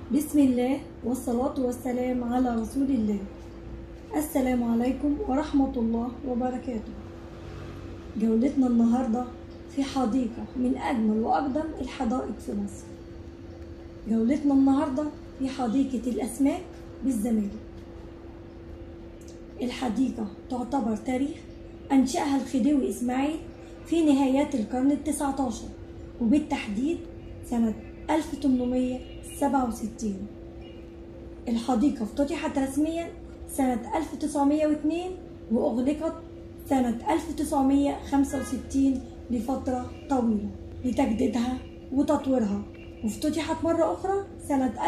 بسم الله والصلاة والسلام على رسول الله السلام عليكم ورحمة الله وبركاته جولتنا النهاردة في حديقة من أجمل وأقدم الحدائق في مصر جولتنا النهاردة في حديقة الأسماك بالزمالك الحديقة تعتبر تاريخ أنشأها الخديوي إسماعيل في نهايات القرن التسعة عشر وبالتحديد سنة 1867 الحديقة افتتحت رسميا سنة 1902 وأغلقت سنة 1965 لفترة طويلة لتجديدها وتطويرها وافتتحت مرة أخرى سنة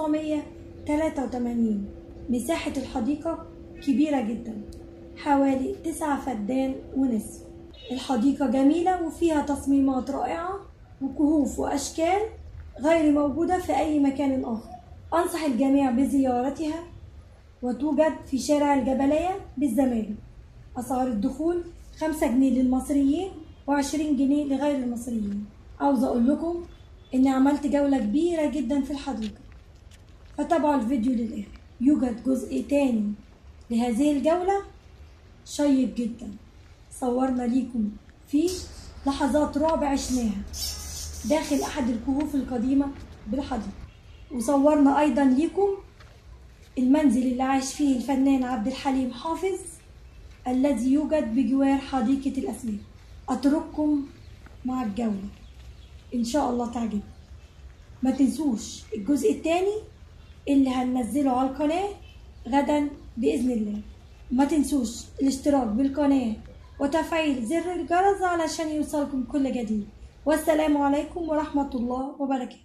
1983 مساحة الحديقة كبيرة جدا حوالي تسعة فدان ونصف الحديقة جميلة وفيها تصميمات رائعة وكهوف وأشكال غير موجودة في أي مكان آخر أنصح الجميع بزيارتها وتوجد في شارع الجبلية بالزمالك أسعار الدخول خمسة جنيه للمصريين وعشرين جنيه لغير المصريين عاوز أقول لكم إني عملت جولة كبيرة جدا في الحديقة فتابعوا الفيديو للآخر يوجد جزء تاني لهذه الجولة شيق جدا صورنا ليكم فيه لحظات رعب عشناها داخل أحد الكهوف القديمة بالحديقة وصورنا أيضا ليكم المنزل اللي عاش فيه الفنان عبد الحليم حافظ الذي يوجد بجوار حديقة الأسماك أترككم مع الجولة إن شاء الله تعجبكم ما تنسوش الجزء الثاني اللي هننزله على القناة غدا بإذن الله ما تنسوش الاشتراك بالقناة وتفعيل زر الجرس علشان يوصلكم كل جديد والسلام عليكم ورحمة الله وبركاته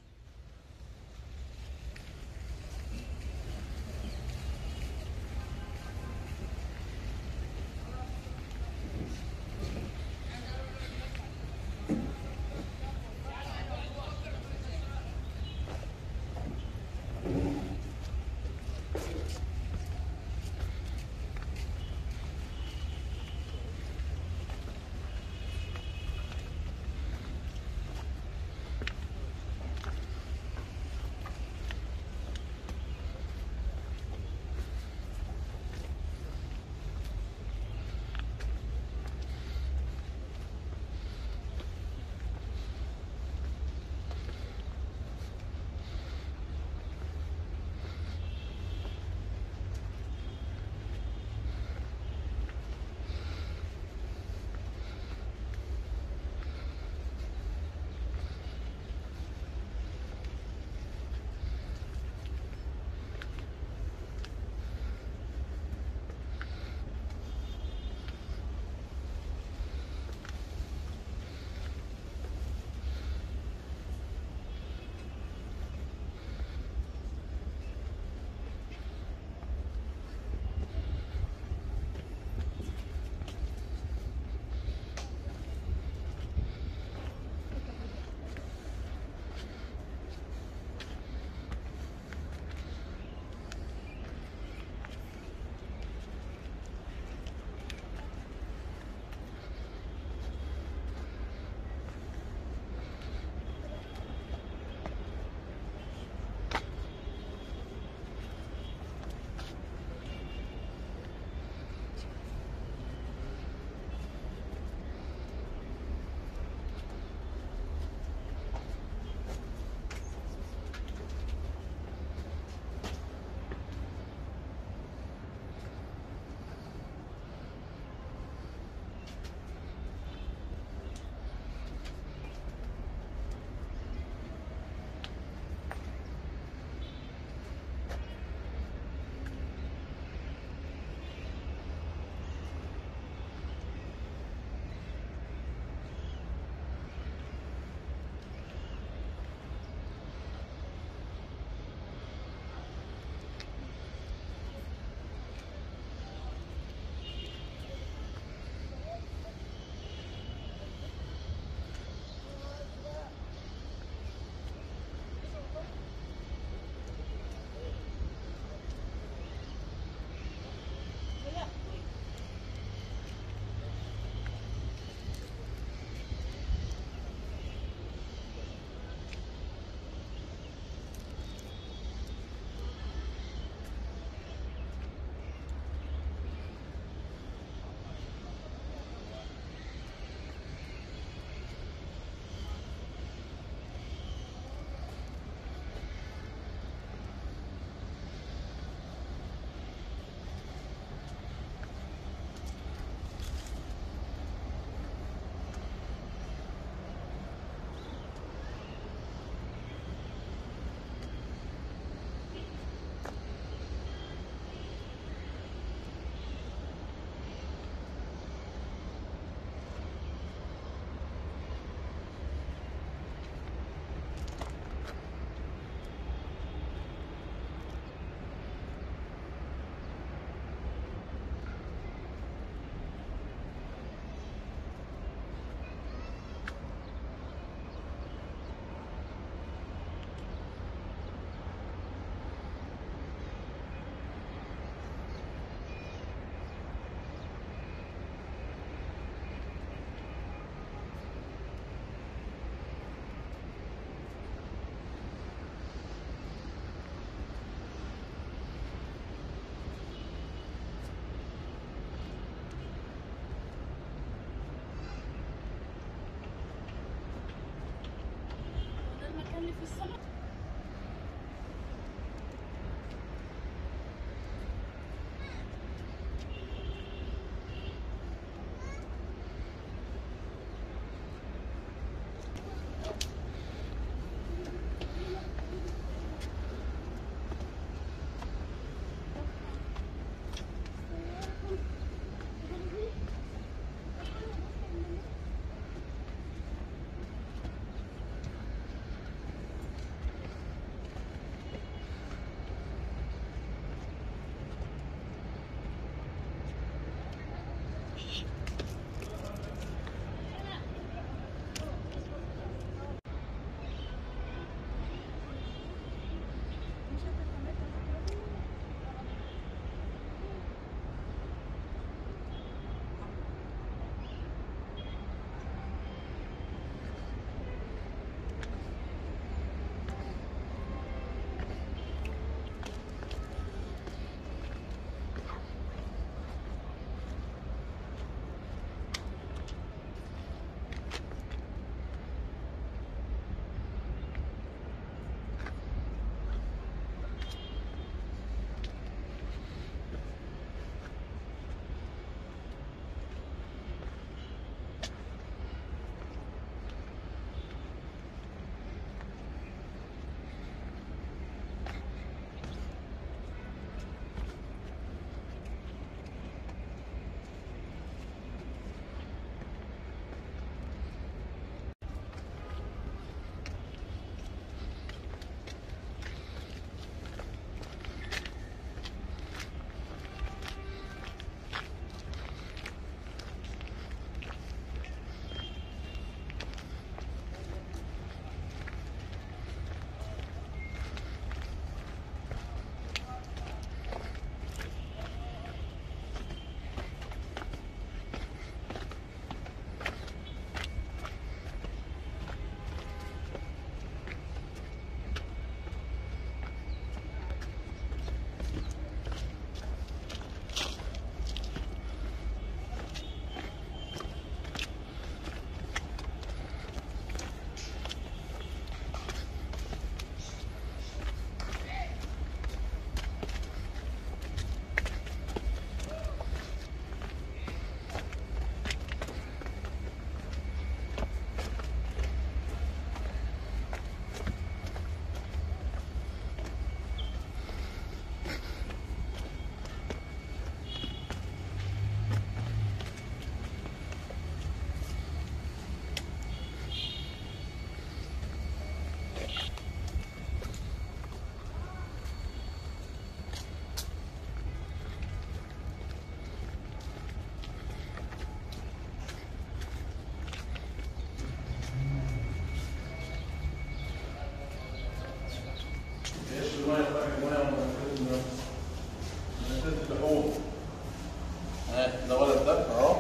ده ولد ده اهو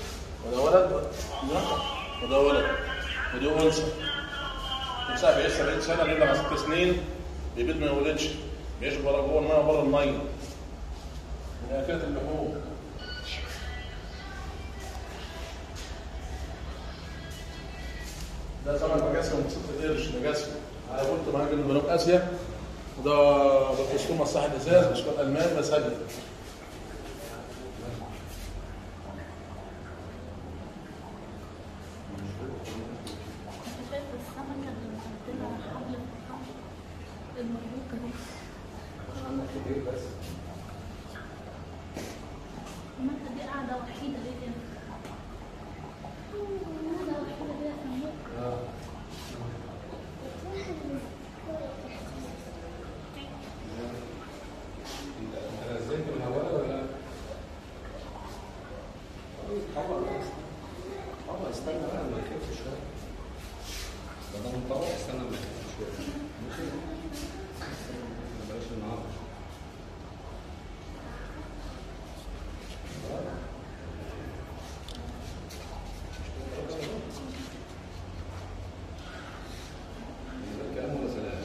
وده ولد وده ولد ودي انثى الانثى بيعيش 70 سنه ليه لما ست سنين بيبيض ما يولدش بيعيش بره جوه الميه وبره الميه من اكلة اللحوم ده طبعا مجاسي ومقصود القرش مجاسي على قلت معاك من جنوب اسيا وده ده فستون مصاح الازاز اشكال المان بس هدف شايف السمكة اللي محطينها حبل في الحبل المربوطة دي المرة دي قاعدة وحيدة ليه كده؟ قاعدة وحيدة ليه يا سموك؟ نزلت من اولها ولا طبعا استنى بقى ما يخف شويه ده ده مطوع استنى ما يخف شويه ممكن بلاش النهارده كلام ولا سلام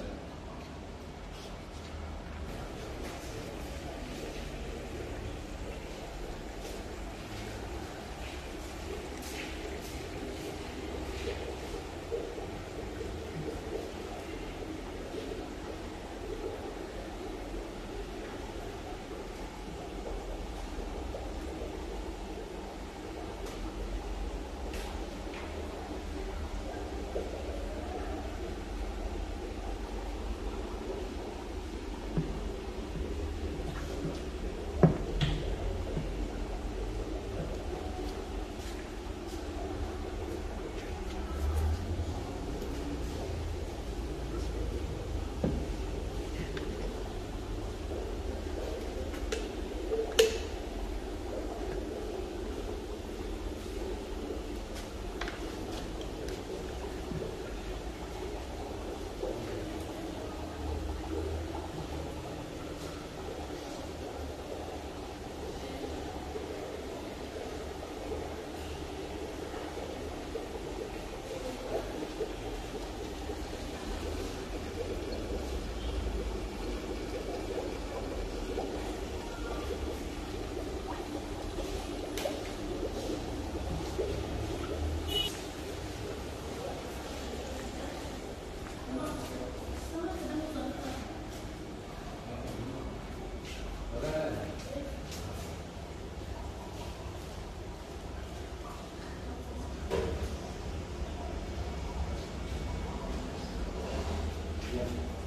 يلا